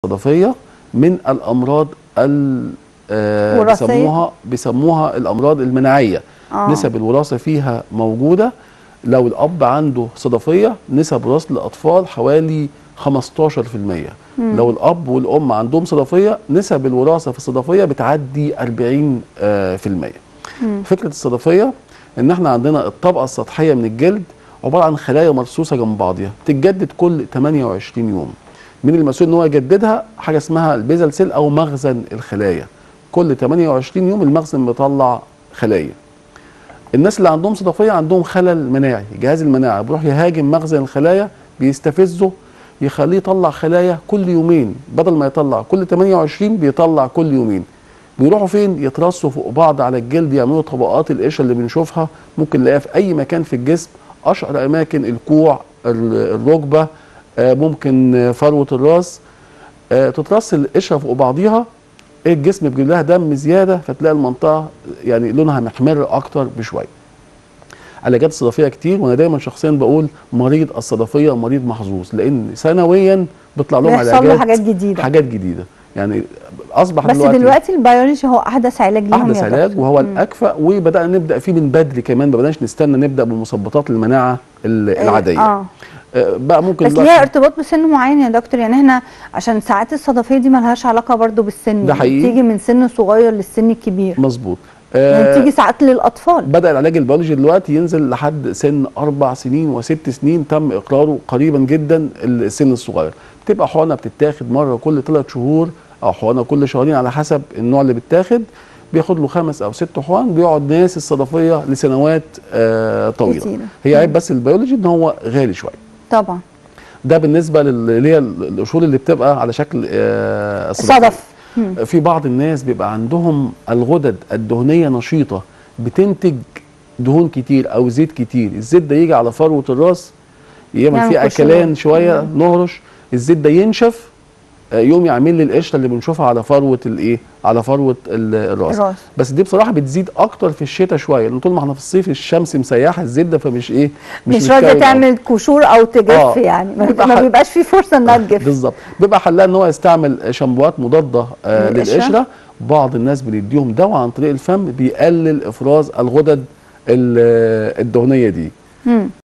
الصدفيه من الامراض ال آه، وراثية؟ بيسموها بيسموها الامراض المناعيه آه. نسب الوراثه فيها موجوده لو الاب عنده صدفيه نسب وراثه الاطفال حوالي 15% لو الاب والام عندهم صدفيه نسب الوراثه في الصدفيه بتعدي 40% آه، في المية. فكره الصدفيه ان احنا عندنا الطبقه السطحيه من الجلد عباره عن خلايا مرصوصه جنب بعضها بتتجدد كل 28 يوم من المسؤول ان هو يجددها حاجه اسمها البيزل سيل او مخزن الخلايا كل 28 يوم المخزن بيطلع خلايا الناس اللي عندهم صدفيه عندهم خلل مناعي جهاز المناعه بيروح يهاجم مخزن الخلايا بيستفزه يخليه يطلع خلايا كل يومين بدل ما يطلع كل 28 بيطلع كل يومين بيروحوا فين يترصوا فوق بعض على الجلد يعملوا طبقات القشره اللي بنشوفها ممكن نلاقيها في اي مكان في الجسم اشهر اماكن الكوع ال- الركبه آه، ممكن آه، فروه الراس آه، تترص القشره فوق بعضيها الجسم بيجيب لها دم زياده فتلاقي المنطقه يعني لونها محمر اكتر بشويه علاجات الصدفيه كتير وانا دايما شخصيا بقول مريض الصدفيه مريض محظوظ لان سنويا بيطلع لهم بيحصل له علاجات حاجات جديده حاجات جديده يعني اصبح بس دلوقتي البيولوجي هو احدث علاج ليهم احدث يا علاج دكتور. وهو الاكفأ وبدانا نبدا فيه من بدري كمان ما بدناش نستنى نبدا بمثبطات المناعه ال- العاديه اه آه، بقى ممكن بس دلوقتي- ليها ارتباط بسن معين يا دكتور يعني احنا عشان ساعات الصدفيه دي ملهاش علاقه برضو بالسن ده حقيقي. بتيجي من سن صغير للسن الكبير مظبوط يعني آه، بتيجي ساعات للاطفال بدا العلاج البيولوجي دلوقتي ينزل لحد سن اربع سنين وست سنين تم اقراره قريبا جدا السن الصغير بتبقى حقنه بتتاخد مره كل ثلاث شهور او حقنه كل شهرين على حسب النوع اللي بتاخد بياخد له خمس او ست حقن بيقعد ناس الصدفيه لسنوات آه طويله كتيرة. هي عيب بس البيولوجي ان هو غالي شويه طبعا ده بالنسبه لل- اللي هي القشور اللي بتبقى على شكل آه الصدفية. صدف مم. في بعض الناس بيبقى عندهم الغدد الدهنيه نشيطه بتنتج دهون كتير او زيت كتير الزيت ده يجي على فروه الراس يعمل يعمل فيه قشور. اكلان شويه نهرش الزيت ده ينشف آه، يوم يعمل لي القشره اللي بنشوفها على فروه الايه على فروه ال- الراس الراس. بس دي بصراحه بتزيد اكتر في الشتاء شويه لان طول ما احنا في الصيف الشمس مسيحه الزيت ده فمش ايه مش راضيه متكون أوي. تعمل كشور او تجف آه. يعني ما, بيبقى ما ح- بيبقاش في فرصه انها تجف بالظبط بيبقى حلها ان هو يستعمل شامبوهات مضاده آه للقشرة. للقشره بعض الناس بنديهم دواء عن طريق الفم بيقلل افراز الغدد ال- الدهنيه دي مم.